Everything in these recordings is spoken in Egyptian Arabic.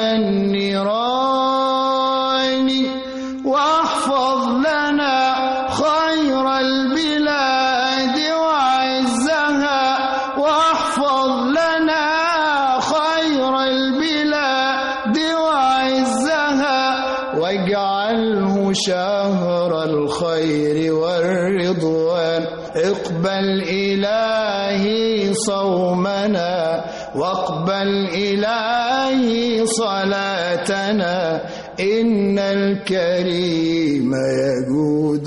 النيران واحفظ لنا خير البلاد وعزها واحفظ لنا خير البلاد وعزها واجعله شهر الخير والرضوان اقبل إلهي صومنا واقبل إلهي صلاتنا إن الكريم يجود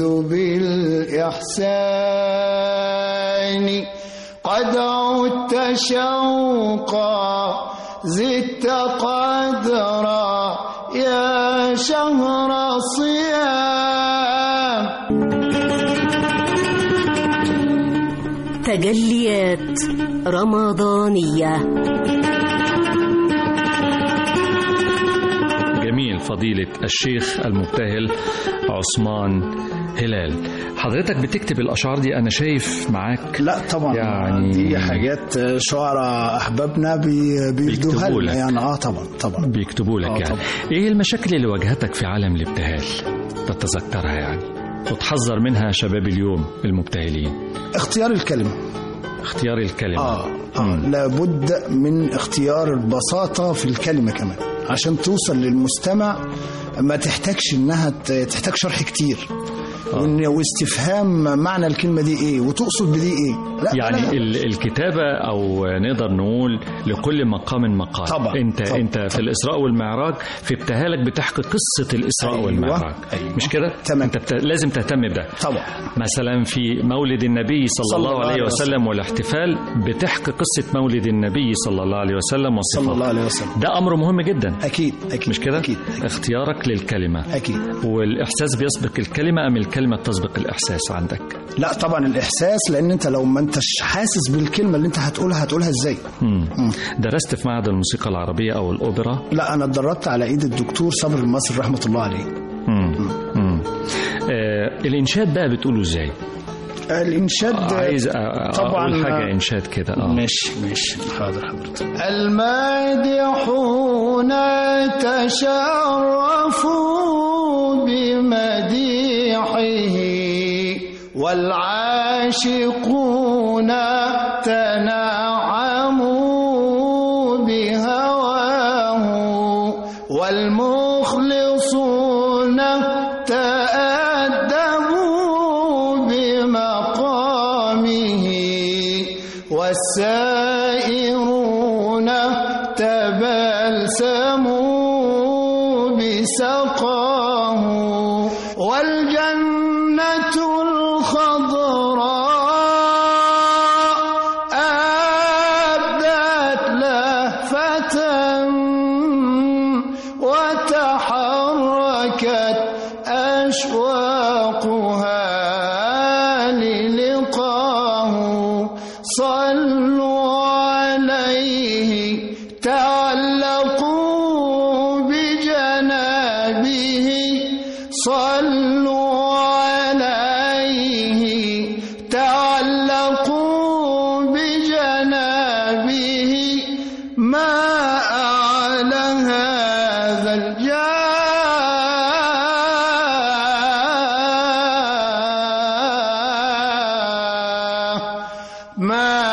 بالإحسان قد عدت شوقا زدت قدرا يا شهر الصيام تجليات رمضانية جميل فضيلة الشيخ المبتهل عثمان هلال حضرتك بتكتب الأشعار دي أنا شايف معاك لا طبعا يعني- دي حاجات شعراء احبابنا بي- بيهدوها بيكتبوا لنا لك. يعني اه طبعا طبعا بيكتبوا لك آه يعني طبعا. إيه المشاكل اللي واجهتك في عالم الابتهال تتذكرها يعني وتحذر منها شباب اليوم المبتهلين اختيار الكلمه اختيار الكلمة اه, آه. لابد من اختيار البساطه في الكلمه كمان عشان توصل للمستمع ما تحتاجش انها ت- تحتاج شرح كتير وإن- واستفهام معنى الكلمه دي ايه وتقصد بدي ايه لا يعني لا. ال- الكتابة أو نقدر نقول لكل مقام مقال طبعا، أنت طبعا، أنت في الإسراء والمعراج في ابتهالك بتحكي قصة الإسراء أيوة، والمعراج أيوة. مش كده؟ تمام. أنت بت... لازم تهتم بده طبعا مثلا في مولد النبي صلى, صلى الله عليه وسلم والاحتفال بتحكي قصة مولد النبي صلى الله عليه وسلم صلى وصفاته الله عليه وسلم ده أمر مهم جدا اكيد اكيد مش كده؟ اكيد أكيد. اختيارك للكلمة اكيد والإحساس بيسبق الكلمة أم الكلمة تسبق الإحساس عندك؟ لا طبعا الاحساس لان انت لو ما انتش حاسس بالكلمه اللي انت هتقولها هتقولها ازاي مم. درست في معهد الموسيقى العربية أو الأوبرا لا انا اتدربت على ايد الدكتور صبري المصري رحمه الله عليه مم. مم. آه الإنشاد بقى بتقوله إزاي؟ الانشاد عايز أ- أ- طبعا أقول حاجة إنشاد كده آه. ماشي ماشي حاضر حضرتك المادحون تشرفوا بمديحه والعاشقون تنعموا بهواه والمخلصون تأدبوا بمقامه والسائرون تبلسموا بسقاه والجنة الخضراء أبدت لهفة وتحركت أشواقها للقاه صلوا عليه تعلقوا بجنابه صلوا عليه تعلقوا بجنابه ما أعلى هذا الجاه ما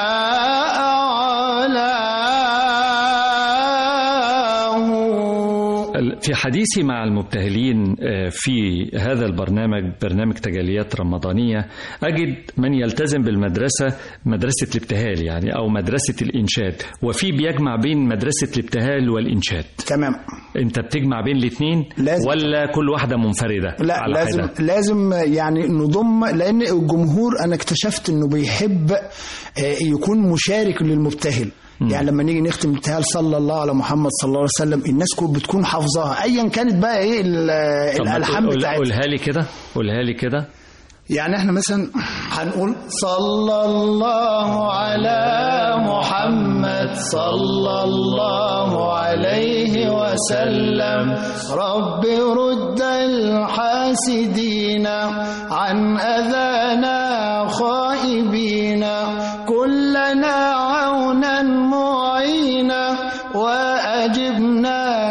أعلاه في حديثي مع المبتهلين آه، في هذا البرنامج برنامج تجليات رمضانية أجد من يلتزم بالمدرسة مدرسة الابتهال يعني أو مدرسة الإنشاد وفي بيجمع بين مدرسة الابتهال والإنشاد تمام أنت بتجمع بين الاثنين لازم. ولا كل واحدة منفردة لا على لازم حدة لازم يعني نضم لان الجمهور انا اكتشفت انه بيحب آه، يكون مشارك للمبتهل يعني لما نيجي نختم ابتهال صلى الله على محمد صلى الله عليه وسلم الناس كل بتكون حافظاها ايا كانت بقى ايه ال- طب ما الالحان تقول- بتاعتها قولها لي كده قولها لي كده يعني احنا مثلا هنقول صلى الله على محمد صلى الله عليه وسلم رب رد الحاسدين عن أذانا خائبين كلنا عونا معينا وأجبنا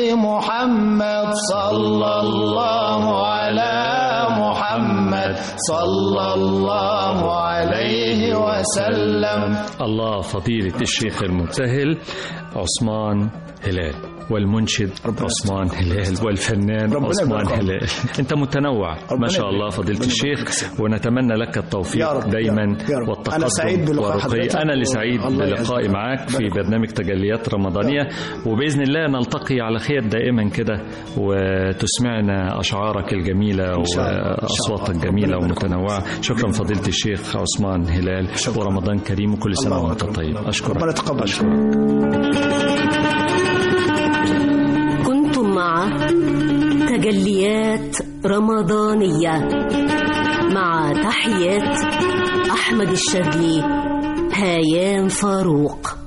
محمد صلى الله على محمد صلى الله عليه وسلم الله فضيلة الشيخ المبتهل عثمان هلال والمنشد عثمان هلال والفنان ربنا عثمان يبارك هلال انت متنوع ما ربنا شاء الله يبارك. فضيلة ربنا الشيخ يبارك. ونتمنى لك يا التوفيق رب، يا دايما رب، يا رب. والتقدم أنا سعيد بلقاء والرقي. حضرتك. انا اللي سعيد الله بلقائي يعزك. معك في بارك. برنامج تجليات رمضانية وبإذن الله نلتقي على خير دائما كده وتسمعنا أشعارك الجميلة شاء الله. إن شاء الله. وأصواتك جميلة ربنا يبارك. ومتنوعة شكرا فضيلة الشيخ عثمان هلال شكرا. ورمضان كريم وكل سنة الله وأنت أكبر. طيب أشكرك ربنا يتقبل. أشكرك كنتم مع تجليات رمضانية مع تحيات أحمد الشاذلي هيام فاروق